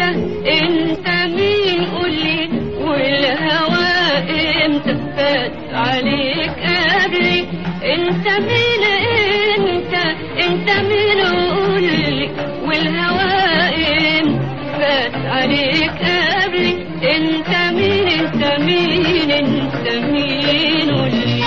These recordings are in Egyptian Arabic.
انت مين قولي والهوى امتى فات عليك قبلي انت مين انت انت مين قولي والهوى امتى فات عليك قبلي انت مين انت مين انت مين قولي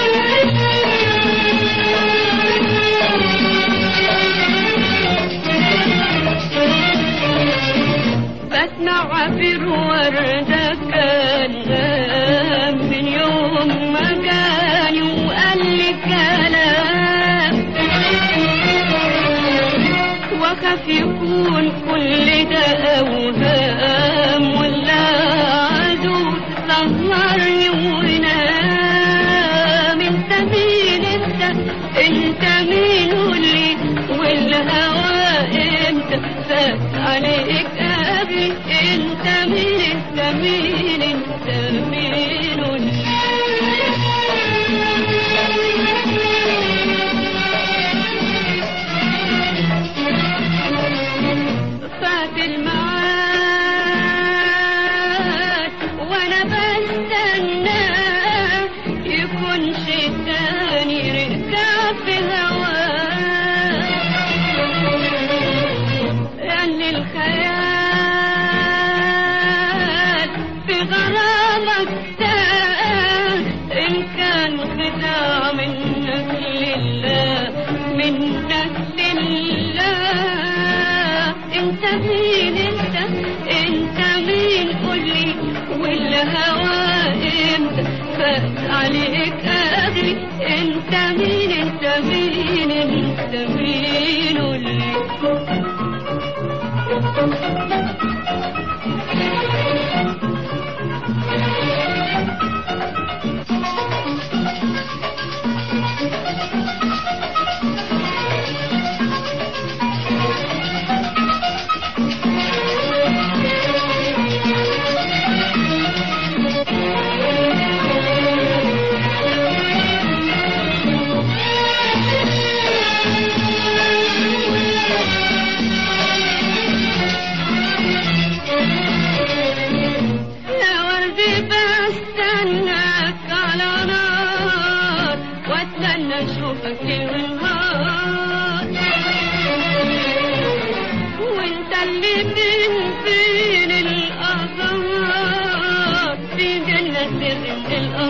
بسمع في الوردة كان من يوم ما جاني وقال لي كلام وخاف يكون كل ده أوهام ولا عدو سهرني ونام انت مين انت انت مين قولي والهوى امتى فات عليك قبلي انت مين انت مين انت مين قولي فات الميعاد وانا بستنى يكون شي تاني ركب في هواه لأن الخيال في غرامك تاه إن كان خداع منك لله منك لله انت مين انت انت مين قولي والهوى امتى فات عليك قبلي انت مين انت مين انت مين قولي يا وردي بستناك على نار واتمنى اشوفك النهار وانت اللي بين بين الاسرار في جنة سر من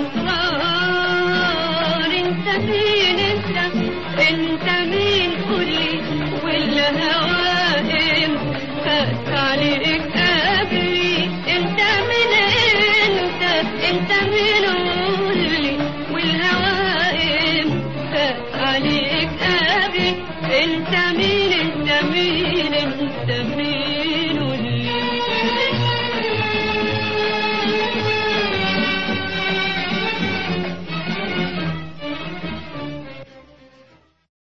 الاسرار انت مين انت انت مين قولي والهوى امتى فات عليك قبلي انت من انت انت من قولي والهوى امتى فات عليك قبلي انت مين انت مين انت مين